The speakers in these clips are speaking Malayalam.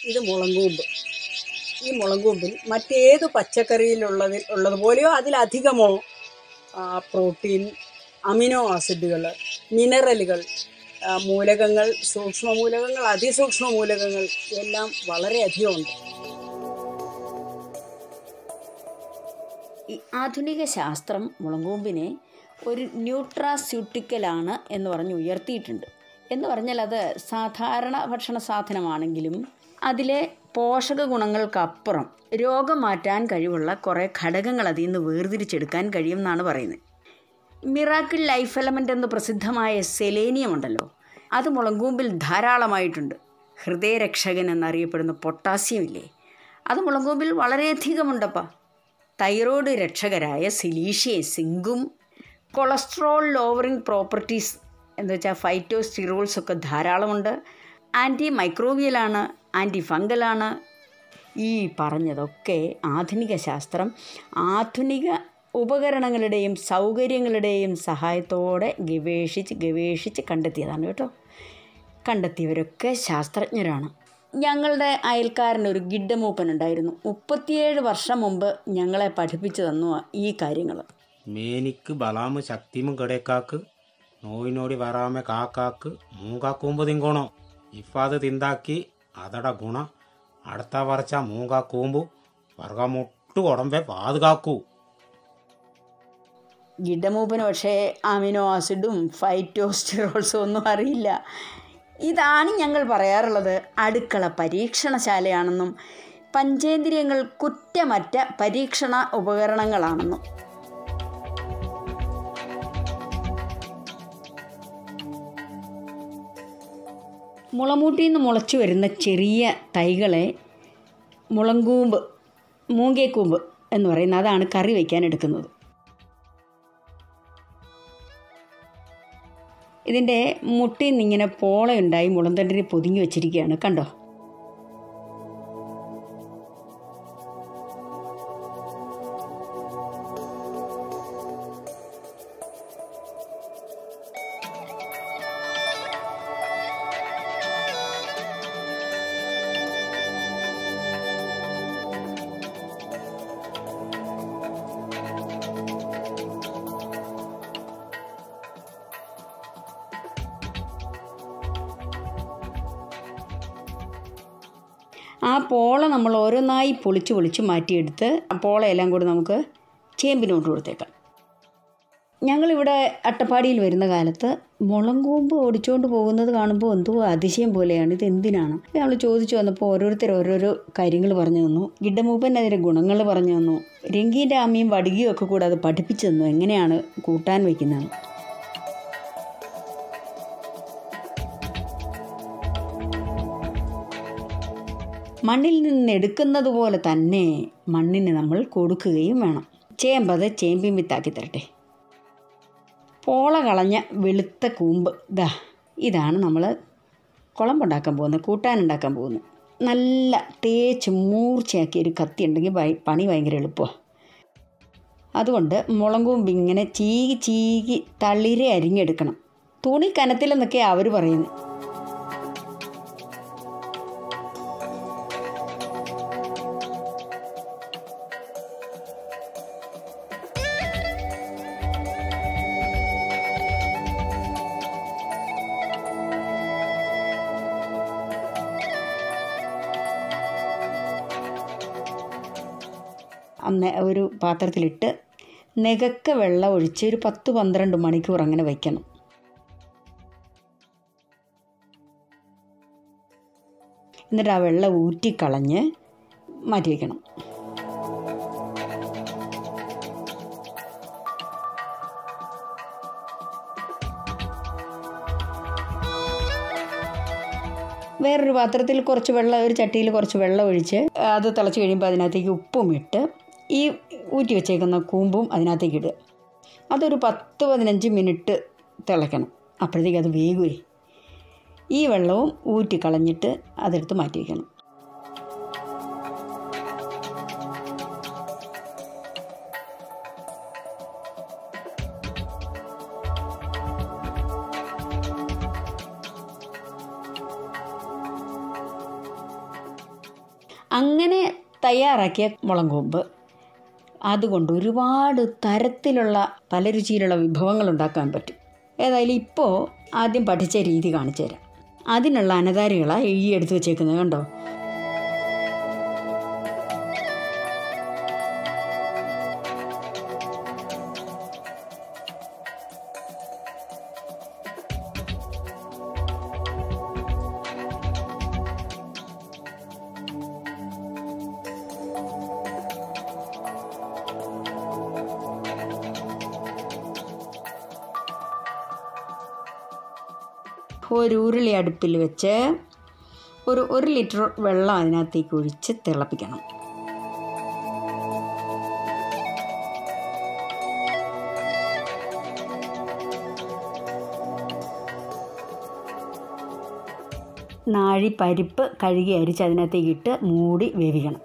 ഇത് മുളങ്കൂമ്പ് ഈ മുളങ്കൂമ്പിൽ മറ്റേത് പച്ചക്കറിയിലുള്ളതിൽ ഉള്ളതുപോലെയോ അതിലധികമോ ആ, പ്രോട്ടീൻ അമിനോ ആസിഡുകൾ മിനറലുകൾ ആ, മൂലകങ്ങൾ സൂക്ഷ്മ മൂലകങ്ങൾ അതിസൂക്ഷ്മ മൂലകങ്ങൾ എല്ലാം വളരെയധികം ഉണ്ട് ഈ ആധുനിക ശാസ്ത്രം മുളങ്കൂമ്പിനെ ഒരു ന്യൂട്രാസ്യൂട്ടിക്കലാണ് എന്ന് പറഞ്ഞ് ഉയർത്തിയിട്ടുണ്ട് എന്ന് പറഞ്ഞാൽ അത് സാധാരണ ഭക്ഷണ സാധനമാണെങ്കിലും അതിലെ പോഷക ഗുണങ്ങൾക്കപ്പുറം രോഗം മാറ്റാൻ കഴിവുള്ള കുറേ ഘടകങ്ങൾ അതിൽ നിന്ന് വേർതിരിച്ചെടുക്കാൻ കഴിയും എന്നാണ് പറയുന്നത് മിറാക്കിൾ ലൈഫ് എലമെൻ്റ് എന്ന് പ്രസിദ്ധമായ സെലേനിയം ഉണ്ടല്ലോ അത് മുളങ്കൂമ്പിൽ ധാരാളമായിട്ടുണ്ട് ഹൃദയരക്ഷകൻ എന്നറിയപ്പെടുന്ന പൊട്ടാസ്യം ഇല്ലേ അത് മുളങ്കൂമ്പിൽ വളരെയധികമുണ്ടപ്പാ തൈറോയ്ഡ് രക്ഷകരായ സിലീഷ്യ സിങ്കും കൊളസ്ട്രോൾ ലോവറിംഗ് പ്രോപ്പർട്ടീസ് എന്ന് വെച്ചാൽ ഫൈറ്റോസ്റ്റിറോൾസ് ഒക്കെ ധാരാളമുണ്ട് ആൻറ്റി മൈക്രോവിയലാണ് ആൻറ്റി ഫംഗലാണ് ഈ പറഞ്ഞതൊക്കെ ആധുനിക ശാസ്ത്രം ആധുനിക ഉപകരണങ്ങളുടെയും സൗകര്യങ്ങളുടെയും സഹായത്തോടെ ഗവേഷിച്ച് ഗവേഷിച്ച് കണ്ടെത്തിയതാണ് കേട്ടോ കണ്ടെത്തിയവരൊക്കെ ശാസ്ത്രജ്ഞരാണ് ഞങ്ങളുടെ അയൽക്കാരനൊരു ഗിഡ്ഡമൂപ്പൻ ഉണ്ടായിരുന്നു മുപ്പത്തിയേഴ് വർഷം മുമ്പ് ഞങ്ങളെ പഠിപ്പിച്ചു തന്നു ഈ കാര്യങ്ങൾ മേനിക്ക് ബലാമ് ശക്തിമും കിടക്കാക്ക് നോയിനോടി വരാമെ കാക്കാക്ക് മൂങ്കാക്കൂമ്പ് തിങ്കോണോ ഇഫാത് തിന്താക്കി അതട ഗുണ അടുത്ത വർച്ച മൂങ്കാക്കൂമ്പു വർഗമുട്ടു ഉടമ്പെ പാതുകാക്കൂ ഗിഡമൂപ്പന് പക്ഷേ അമിനോ ആസിഡും ഫൈറ്റോസ്റ്റിറോൾസും ഒന്നും അറിയില്ല ഇതാണ് ഞങ്ങൾ പറയാറുള്ളത് അടുക്കള പരീക്ഷണശാലയാണെന്നും പഞ്ചേന്ദ്രിയങ്ങൾ കുറ്റമറ്റ പരീക്ഷണ ഉപകരണങ്ങളാണെന്നും മുളമൂട്ടിയിൽ നിന്ന് മുളച്ചു വരുന്ന ചെറിയ തൈകളെ മുളങ്കൂമ്പ് മൂങ്കേക്കൂമ്പ് എന്ന് പറയുന്ന അതാണ് കറി വയ്ക്കാൻ എടുക്കുന്നത് ഇതിൻ്റെ മുട്ടിൽ നിന്നിങ്ങനെ പോളയുണ്ടായി മുളന്തണ്ടിൽ പൊതിഞ്ഞു വെച്ചിരിക്കുകയാണ് കണ്ടോ ആ പോള നമ്മൾ ഓരോന്നായി പൊളിച്ച് പൊളിച്ച് മാറ്റിയെടുത്ത് ആ പോളയെല്ലാം കൂടി നമുക്ക് ചേമ്പിനോട്ട് കൊടുത്തേക്കാം ഞങ്ങളിവിടെ അട്ടപ്പാടിയിൽ വരുന്ന കാലത്ത് മുളങ്കൂമ്പ് ഓടിച്ചുകൊണ്ട് പോകുന്നത് കാണുമ്പോൾ എന്തോ അതിശയം പോലെയാണ് ഇത് എന്തിനാണ് നമ്മൾ ചോദിച്ചു വന്നപ്പോൾ ഓരോരുത്തർ ഓരോരോ കാര്യങ്ങൾ പറഞ്ഞു തന്നു ഗിഡമൂപ്പൻ അതിൻ്റെ ഗുണങ്ങൾ പറഞ്ഞു തന്നു രംഗീൻ്റെ അമ്മയും വടുകിയും ഒക്കെ കൂടെ അത് പഠിപ്പിച്ചു തന്നു എങ്ങനെയാണ് കൂട്ടാൻ വയ്ക്കുന്നത് മണ്ണിൽ നിന്ന് എടുക്കുന്നത് പോലെ തന്നെ മണ്ണിന് നമ്മൾ കൊടുക്കുകയും വേണം ചേമ്പത് ചേമ്പിൻ വിത്താക്കി തരട്ടെ പോള കളഞ്ഞ വെളുത്ത കൂമ്പ് ദാ ഇതാണ് നമ്മൾ കുളമ്പുണ്ടാക്കാൻ പോകുന്നത് കൂട്ടാനുണ്ടാക്കാൻ പോകുന്നത് നല്ല തേച്ച് മൂർച്ചയാക്കിയ ഒരു കത്തി ഉണ്ടെങ്കിൽ ഭയ- പണി ഭയങ്കര എളുപ്പമാണ് അതുകൊണ്ട് മുളങ്കൂമ്പ് ഇങ്ങനെ ചീകി ചീകി തളിരെ അരിഞ്ഞെടുക്കണം തുണി കനത്തിലെന്നൊക്കെയാണ് അവർ പറയുന്നത് അന്ന് ഒരു പാത്രത്തിലിട്ട് നെകക്ക വെള്ളം ഒഴിച്ച് ഒരു പത്ത് പന്ത്രണ്ട് മണിക്കൂർ അങ്ങനെ വയ്ക്കണം എന്നിട്ട് ആ വെള്ളം ഊറ്റിക്കളഞ്ഞ് മാറ്റി വയ്ക്കണം വേറൊരു പാത്രത്തിൽ കുറച്ച് വെള്ളം ഒരു ചട്ടിയിൽ കുറച്ച് വെള്ളം ഒഴിച്ച് അത് തിളച്ച് കഴിയുമ്പോൾ അതിനകത്തേക്ക് ഉപ്പും ഇട്ട് ഈ ഊറ്റി വെച്ചേക്കുന്ന കൂമ്പും അതിനകത്തേക്ക് ഇടുക അതൊരു പത്ത് പതിനഞ്ച് മിനിറ്റ് തിളയ്ക്കണം അപ്പോഴത്തേക്ക് അത് വേകുവേ ഈ വെള്ളവും ഊറ്റി കളഞ്ഞിട്ട് അതെടുത്ത് മാറ്റി വയ്ക്കണം അങ്ങനെ തയ്യാറാക്കിയ മുളം കൂമ്പ് അതുകൊണ്ട് ഒരുപാട് തരത്തിലുള്ള പല രുചിയിലുള്ള വിഭവങ്ങൾ ഉണ്ടാക്കാൻ പറ്റും ഏതായാലും ഇപ്പോൾ ആദ്യം പഠിച്ച രീതി കാണിച്ചു തരാം അതിനുള്ള അനതാരികളാണ് ഈ എടുത്തു വെച്ചേക്കുന്നത് കണ്ടോ ഒരു ഉരുളി അടുപ്പിൽ വെച്ച് ഒരു ഒരു ലിറ്റർ വെള്ളം അതിനകത്തേക്ക് ഒഴിച്ച് തിളപ്പിക്കണം നാഴി പരിപ്പ് കഴുകി അരിച്ച് അതിനകത്തേക്ക് ഇട്ട് മൂടി വേവിക്കണം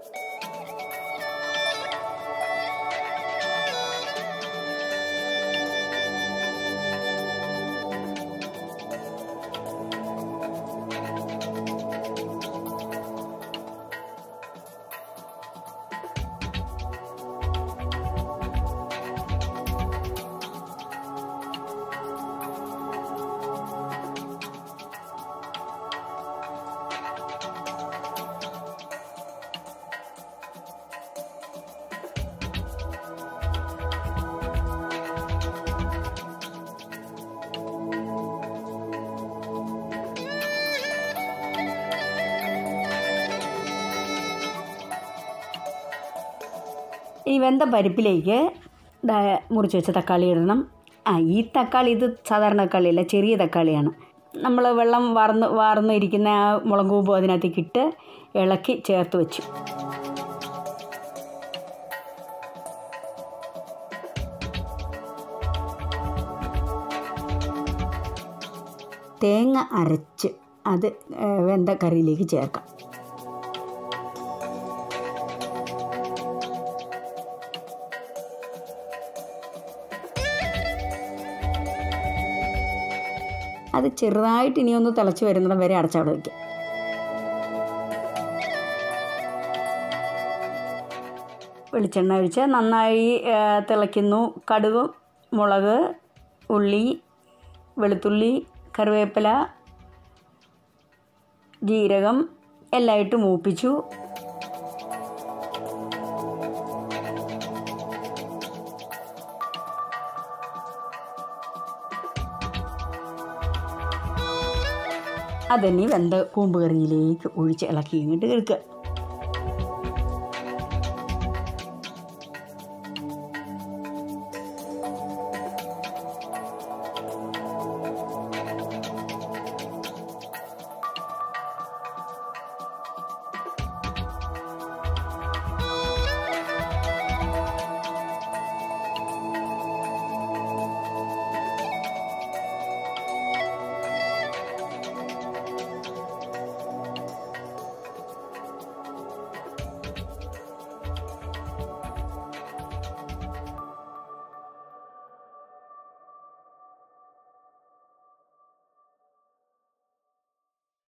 ഈ വെന്ത പരിപ്പിലേക്ക് ദാ മുറിച്ച് വെച്ച തക്കാളി ഇടണം ആ ഈ തക്കാളി ഇത് സാധാരണ തക്കാളിയല്ല ചെറിയ തക്കാളിയാണ് നമ്മൾ വെള്ളം വാർന്ന് വാർന്ന് ഇരിക്കുന്ന ആ മുളക് കൂമ്പ് അതിനകത്തേക്ക് ഇട്ട് ഇളക്കി ചേർത്ത് വെച്ചു തേങ്ങ അരച്ച് അത് ഏ, വെന്ത കറിയിലേക്ക് ചേർക്കാം അത് ചെറുതായിട്ട് ഇനി ഒന്ന് തിളച്ച് വരുന്നിടം വരെ അടച്ചവിടെ വയ്ക്കാം വെളിച്ചെണ്ണ ഒഴിച്ച് നന്നായി ആ, തിളയ്ക്കുന്നു കടുകും മുളക് ഉള്ളി വെളുത്തുള്ളി കറിവേപ്പില ജീരകം എല്ലാം ഇട്ട് മൂപ്പിച്ചു അതിനി വെന്ത കൂമ്പ് കറിയിലേക്ക് ഒഴിച്ച് ഇളക്കി ഇങ്ങോട്ട് എടുക്കുക